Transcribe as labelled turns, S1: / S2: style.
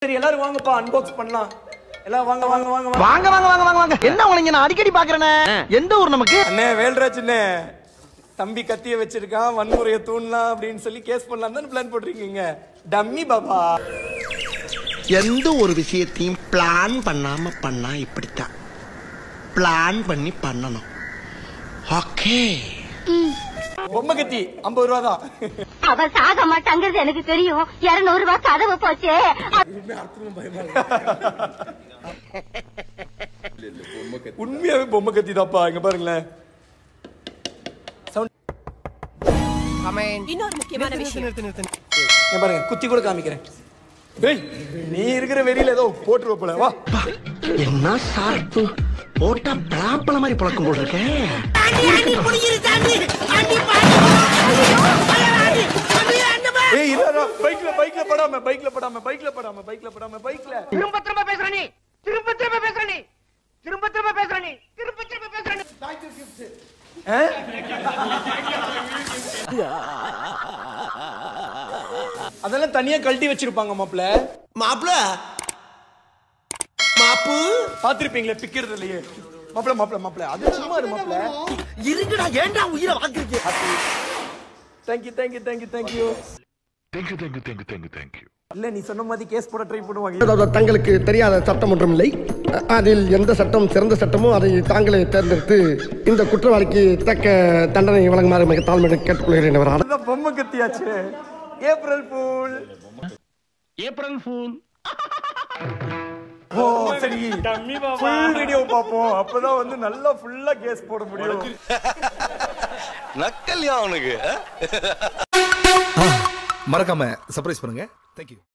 S1: சரி எல்லாரும் வாங்கப்பா அன்பாக்ஸ் பண்ணலாம் எல்லாம் வாங்க வாங்க வாங்க வாங்க
S2: வாங்க வாங்க வாங்க வாங்க வாங்க என்ன உனக்கு நான் அடிக்கடி பாக்குறேனே எந்த ஊர் நமக்கு
S1: அண்ணே வேல்ராஜ் அண்ணே தம்பி கத்திய வச்சிருக்கான் வன்முறையை தூண்டலாம் அப்படின்னு சொல்லி கேஸ் பண்ணலாம் தான் பிளான் போட்டிருக்கீங்க டம்மி பாபா
S3: எந்த ஒரு விஷயத்தையும் பிளான் பண்ணாம பண்ணா இப்படித்தான் பிளான் பண்ணி பண்ணணும் ஓகே
S1: பொம்மை கத்தி ஐம்பது ரூபா தான்
S4: அவ சாக மாட்டாங்கிறது எனக்கு தெரியும் இருநூறு ரூபாய் கதவு போச்சே
S1: உண்மையாவே பொம்மை கத்தி தான்ப்பா இங்க பாருங்களேன்
S5: இன்னொரு முக்கியமான விஷயம்
S1: இங்க பாருங்க குத்தி கூட காமிக்கிறேன் டேய் நீ இருக்கிற வெறியில ஏதோ போட்டுருவ போல வா
S3: என்ன ஷார்ப்பு போட்டா பலாப்பழ மாதிரி பழக்கம் போல் இருக்கேன்
S1: ஏய் இல்ல பைக்ல பைக்ல படாம பைக்ல படாம பைக்ல படாம பைக்ல படாம பைக்ல
S2: திரும்ப திரும்ப பேசுற நீ திரும்ப திரும்ப பேசுற நீ திரும்ப திரும்ப பேசுற நீ திரும்ப திரும்ப பேசுற நீ
S1: அதெல்லாம் தனியா கழட்டி வச்சிருப்பாங்க மாப்ள
S3: மாப்பிள மாப்பு
S1: பாத்திருப்பீங்களே பிக்கிறது இல்லையே மாப்ள மாப்ள மாப்ள அது சும்மா இரு மாப்ள
S3: இருக்குடா ஏன்டா உயிரை வாங்குறீங்க
S1: thank you thank you thank you thank you
S6: Thank you, thank you, thank you, thank you, thank you.
S1: இல்ல நீ சொன்ன மாதிரி கேஸ் போட ட்ரை பண்ணுவாங்க
S7: தங்களுக்கு தெரியாத சட்டம் ஒன்றும் இல்லை அதில் எந்த சட்டம் சிறந்த சட்டமோ அதை தாங்களே தேர்ந்தெடுத்து இந்த குற்றவாளிக்கு தக்க தண்டனை வழங்குமாறு மிக தாழ்மையுடன் கேட்டுக்கொள்கிறேன் அவர்
S1: அதான் பொம்மை கத்தியாச்சு ஏப்ரல் ஃபூல்
S2: ஏப்ரல் ஃபூல்
S1: ஓ சரி ஃபுல் வீடியோ பாப்போம் அப்பதான் வந்து நல்லா ஃபுல்லா கேஸ் போட முடியும்
S8: நக்கல்யா அவனுக்கு
S9: மறக்காம சர்ப்ரைஸ் பண்ணுங்க தேங்க்யூ